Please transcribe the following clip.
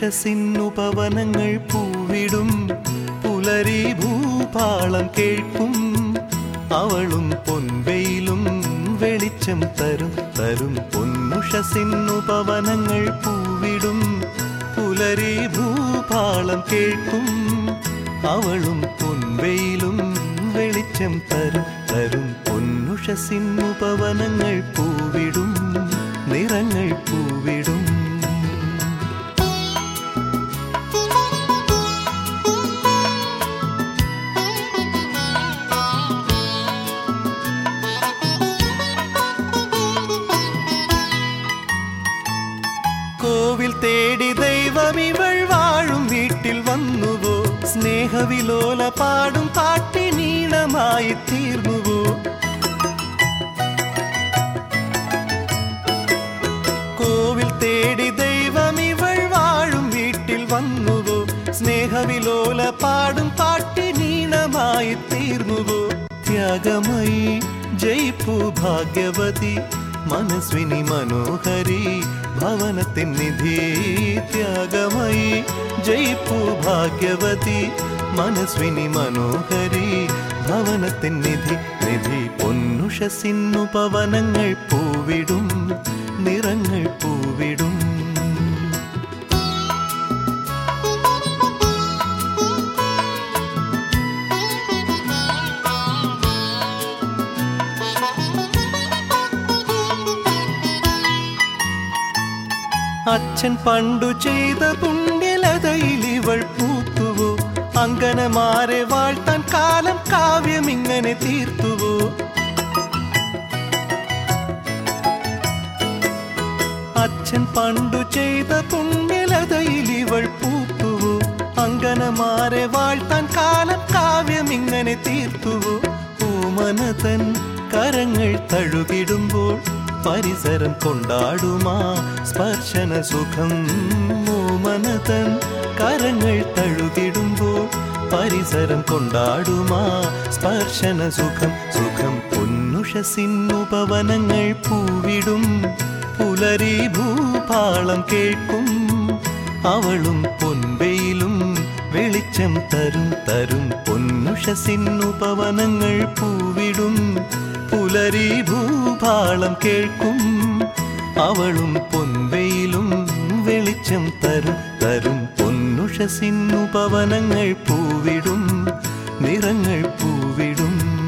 പൊന്നുഷസിന്നുപവനങ്ങൾ പൂവിടും പുലരി ഭൂപാളം കേൾക്കും അവളും പൊൻവെയിലും വെളിച്ചം തരും തരും പൊന്നുഷസിന്നുപവനങ്ങൾ പൂവിടും പുലരി ഭൂപാളം കേൾക്കും അവളും പൊൻവെയിലും വെളിച്ചം തരും തരും പൊന്നുഷസിന്നുപവനങ്ങൾ പൂവിടും നിറങ്ങൾ പൂവിടും കോവിൽ തേടി ദൈവം ഇവൾ വാഴും വീട്ടിൽ വന്നുവോ സ്നേഹവിലോല പാടും പാട്ടിനീണമായി തീർന്നുവോ കോവിൽ തേടി ദൈവം ഇവൾ വാഴും വീട്ടിൽ വന്നുവോ സ്നേഹവിലോല പാടും പാട്ടിനീണമായി തീർന്നുവോ ത്യാഗമയി ജയിപ്പു ഭാഗ്യവതി മനസ്വിനി മനോഹരി ഭവനത്തിൻ നിധി ത്യാഗമയി ജയിപ്പു ഭാഗ്യവതി മനസ്വിനി മനോഹരി ഭവനത്തിൻ നിധി നിധി പൊന്നുഷസിന്നു പവനങ്ങൾ പൂവിടും നിറങ്ങൾ പൂവിടും അച്ഛൻ പണ്ടു ചെയ്ത പുണ്യലതയിൽ ഇവൾ പൂത്തുവോ അങ്കനമാരെ വാഴ്ത്താൻ കാലം കാവ്യം ഇങ്ങനെ തീർത്തുവോ അച്ഛൻ പണ്ടു ചെയ്ത പുണ്യലതയിൽ ഇവൾ പൂത്തുവോ അങ്കനമാരെ വാഴ്ത്താൻ കാലം കാവ്യം ഇങ്ങനെ തീർത്തുവോ ഓമനതൻ കരങ്ങൾ തഴുകിടുമ്പോൾ പരിസരം കൊണ്ടാടുമാ സ്പർശന സുഖം ഓമനതൻ കരങ്ങൾ തഴുകിടുമ്പോൾ പരിസരം കൊണ്ടാടുമാ സ്പർശന സുഖം സുഖം പൊന്നുഷസിന്നുപവനങ്ങൾ പൂവിടും പുലരി ഭൂപാളം കേൾക്കും അവളും പൊൻവെയിലും വെളിച്ചം തരും തരും പൊന്നുഷസിന്നുപവനങ്ങൾ പൂവിടും പുലരി ഭൂപാളം കേൾക്കും അവളും പൊൻവെയിലും വെളിച്ചം തരും തരും പൊന്നുഷസിന്നുപവനങ്ങൾ പൂവിടും നിറങ്ങൾ പൂവിടും